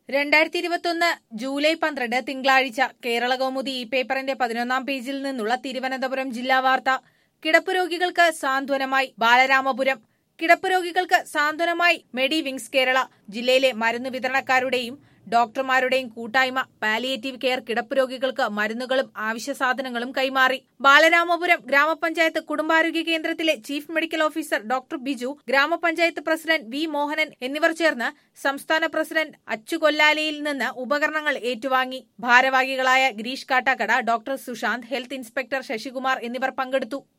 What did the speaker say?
രണ്ടായിരത്തി ഇരുപത്തൊന്ന് ജൂലൈ പന്ത്രണ്ട് തിങ്കളാഴ്ച കേരള കൗമുദി ഈ പേപ്പറിന്റെ പതിനൊന്നാം പേജിൽ നിന്നുള്ള തിരുവനന്തപുരം ജില്ലാ വാർത്ത കിടപ്പ് രോഗികൾക്ക് സാന്ത്വനമായി ബാലരാമപുരം കിടപ്പ് രോഗികൾക്ക് സാന്ത്വനമായി മെഡി വിങ്സ് കേരള ജില്ലയിലെ മരുന്ന് വിതരണക്കാരുടെയും ഡോക്ടർമാരുടെയും കൂട്ടായ്മ പാലിയേറ്റീവ് കെയർ കിടപ്പ് രോഗികൾക്ക് മരുന്നുകളും ആവശ്യ സാധനങ്ങളും കൈമാറി ബാലരാമപുരം ഗ്രാമപഞ്ചായത്ത് കുടുംബാരോഗ്യ കേന്ദ്രത്തിലെ chief medical officer doctor Biju ഗ്രാമപഞ്ചായത്ത് പ്രസിഡന്റ് വി മോഹനൻ എന്നിവർ ചേർന്ന് സംസ്ഥാന പ്രസിഡന്റ് അച്ചുകൊല്ലാലയിൽ നിന്ന് ഉപകരണങ്ങൾ ഏറ്റുവാങ്ങി ഭാരവാഹികളായ Gireesh Kattakada doctor Sushanth health inspector Sasikumar എന്നിവർ പങ്കെടുത്തു